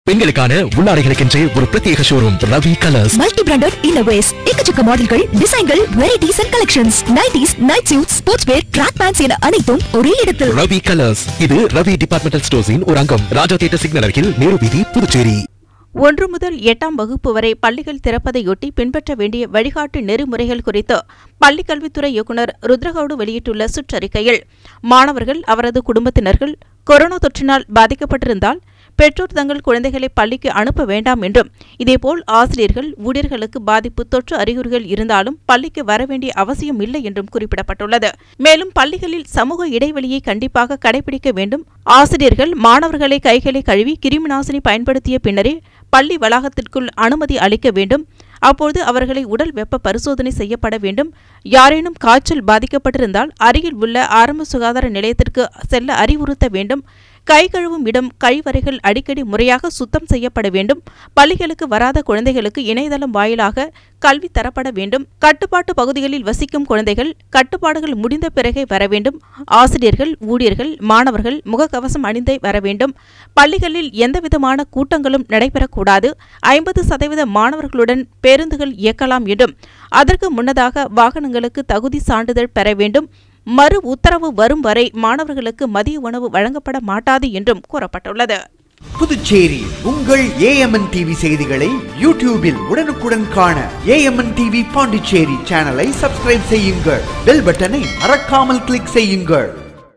பெண்களுக்கான உள்ளாடைகளுக்கென்றே ஒரு பிரத்யேக showroom Ravi colours multi branded இன்னோவேஸ் எக்கச்சக்க மாடல்கள் டிசைன்கள் varieties and collections nighties night suit sports wear track pants என அனைத்தும் ஒரே இடத்தில் ரவி கலர்ஸ் இது ரவி டிபார்ட்மெண்டல் ஸ்டோர்ஸின் ஒரு அங்கம் ராஜா தியேட்டர் சிக்னல் அருகில் நேரு வீதி புதுச்சேரி ஒன்று முதல் எட்டாம் வகுப்பு வரை பள்ளிகள் திறப்பதையொட்டி பின்பற்ற வேண்டிய வழிகாட்டு நெறிமுறைகள் குறித்து பள்ளிக் கல்வித்துறை இயக்குநர் ருத்ரகவுடு வெளியிட்டுள்ள சுற்றறிக்கையில் மாணவர்கள் அவரது குடும்பத்தினர்கள் கொரோனா தொற்றினால் பாதிக்கப்பட்டிருந்தால் பெற்றோர் தங்கள் குழந்தைகளை பள்ளிக்கு அனுப்ப வேண்டாம் என்றும் இதேபோல் ஆசிரியர்கள் ஊழியர்களுக்கு பாதிப்பு தொற்று அறிகுறிகள் இருந்தாலும் பள்ளிக்கு வர வேண்டிய அவசியம் இல்லை என்றும் குறிப்பிடப்பட்டுள்ளது மேலும் பள்ளிகளில் சமூக இடைவெளியை கண்டிப்பாக கடைபிடிக்க வேண்டும் ஆசிரியர்கள் மாணவர்களை கைகளை கழுவி கிருமிநாசினி பயன்படுத்திய பின்னரே பள்ளி வளாகத்திற்குள் அனுமதி அளிக்க வேண்டும் அப்போது அவர்களை உடல் வெப்ப பரிசோதனை செய்யப்பட வேண்டும் யாரேனும் காய்ச்சல் பாதிக்கப்பட்டிருந்தால் அருகில் உள்ள ஆரம்ப சுகாதார நிலையத்திற்கு செல்ல அறிவுறுத்த வேண்டும் கை கழுவும் இடம் கழிவறைகள் அடிக்கடி முறையாக சுத்தம் செய்யப்பட வேண்டும் பள்ளிகளுக்கு வராத குழந்தைகளுக்கு இணையதளம் வாயிலாக கல்வி தரப்பட வேண்டும் கட்டுப்பாட்டு பகுதிகளில் வசிக்கும் குழந்தைகள் கட்டுப்பாடுகள் முடிந்த பிறகே வர வேண்டும் ஆசிரியர்கள் ஊழியர்கள் மாணவர்கள் முகக்கவசம் அணிந்தே வர வேண்டும் பள்ளிகளில் எந்தவிதமான கூட்டங்களும் நடைபெறக்கூடாது ஐம்பது சதவீத மாணவர்களுடன் பேருந்துகள் இயக்கலாம் என்றும் அதற்கு முன்னதாக வாகனங்களுக்கு தகுதி சான்றிதழ் பெற வேண்டும் மறு உத்தரவு வரும் வரை மாணவர்களுக்கு மதிய உணவு வழங்கப்பட மாட்டாது என்றும் கூறப்பட்டுள்ளது புதுச்சேரி உங்கள் ஏஎம்என் டிவி செய்திகளை யூடியூபில் உடனுக்குடன் காண ஏஎம்என் டிவி பாண்டிச்சேரி சேனலை சப்ஸ்கிரைப் செய்யுங்கள் பெல் பட்டனை மறக்காமல் கிளிக் செய்யுங்கள்